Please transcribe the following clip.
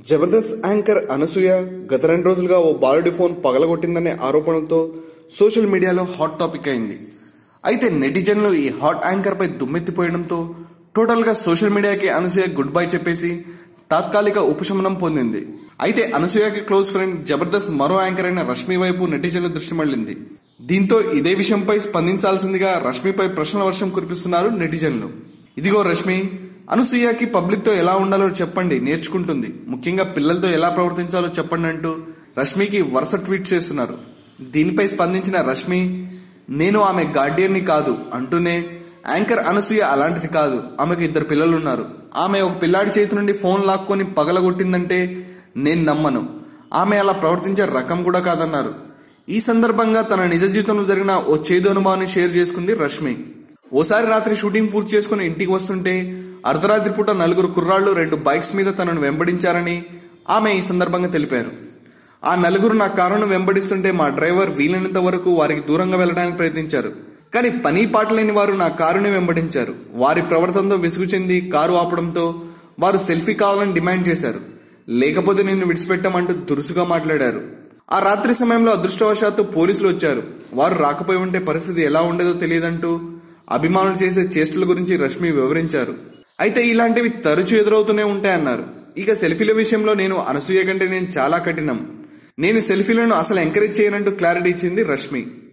Jabardasth anchor Anasuya గత రెండు రోజులుగా ఓ బాలుడి ఫోన్ పగలగొట్టిందనే ఆరోపణలతో సోషల్ మీడియాలో హాట్ టాపిక్ అయింది అయితే నెటిజన్లు ఈ హాట్ యాంకర్ పై దుమ్మెత్తిపోయడంతో టోటల్ గా సోషల్ మీడియాకి అనసూయ గుడ్ బై చెప్పేసి తాత్కాలిక ఉపశమనం పొందింది అయితే అనసూయకి క్లోజ్ ఫ్రెండ్ జబర్దస్త్ మరో యాంకర్ అయిన రష్మి వైపు నెటిజన్ల దృష్టి మళ్లింది దీంతో ఇదే విషయంపై స్పందించాల్సిందిగా రష్మిపై ప్రశ్నల వర్షం కురిపిస్తున్నారు నెటిజన్లు ఇదిగో రష్మి అనసూయకి పబ్లిక్ తో ఎలా ఉండాలో చెప్పండి నేర్చుకుంటుంది ముఖ్యంగా పిల్లలతో ఎలా ప్రవర్తించాలో చెప్పండి అంటూ రష్మికి వరుస ట్వీట్ చేస్తున్నారు దీనిపై స్పందించిన రష్మి నేను ఆమె గార్డియన్ని కాదు అంటూనే యాంకర్ అనసూయ అలాంటిది కాదు ఆమెకు ఇద్దరు పిల్లలున్నారు ఆమె ఒక పిల్లాడి చేతి నుండి ఫోన్ లాక్కొని పగలగొట్టిందంటే నేను నమ్మను ఆమె అలా ప్రవర్తించే రకం కూడా కాదన్నారు ఈ సందర్భంగా తన నిజ జీవితంలో జరిగిన ఓ చేదు అనుభవాన్ని షేర్ చేసుకుంది రష్మి ఓసారి రాత్రి షూటింగ్ పూర్తి చేసుకుని ఇంటికి వస్తుంటే అర్ధరాత్రి పూట నలుగురు కుర్రాళ్లు రెండు బైక్స్ మీద తనను వెంబడించారని ఆమె ఈ సందర్భంగా తెలిపారు ఆ నలుగురు నా కారును వెంబడిస్తుంటే మా డ్రైవర్ వీలైనంత వరకు వారికి దూరంగా వెళ్ళడానికి ప్రయత్నించారు కానీ పని పాట లేని వారు నా కారుని వెంబడించారు వారి ప్రవర్తనతో విసుగు చెంది కారు ఆపడంతో వారు సెల్ఫీ కావాలని డిమాండ్ చేశారు లేకపోతే నిన్ను విడిచిపెట్టామంటూ దురుసుగా మాట్లాడారు ఆ రాత్రి సమయంలో అదృష్టవశాత్తు పోలీసులు వచ్చారు వారు రాకపోయి ఉంటే పరిస్థితి ఎలా ఉండేదో తెలియదంటూ అభిమానులు చేసే చేష్టల గురించి రష్మి వివరించారు అయితే ఇలాంటివి తరచూ ఎదురవుతూనే ఉంటాయన్నారు ఇక సెల్ఫీల విషయంలో నేను అనసూయ కంటే నేను చాలా కఠినం నేను సెల్ఫీలను అసలు ఎంకరేజ్ చేయనంటూ క్లారిటీ ఇచ్చింది రష్మి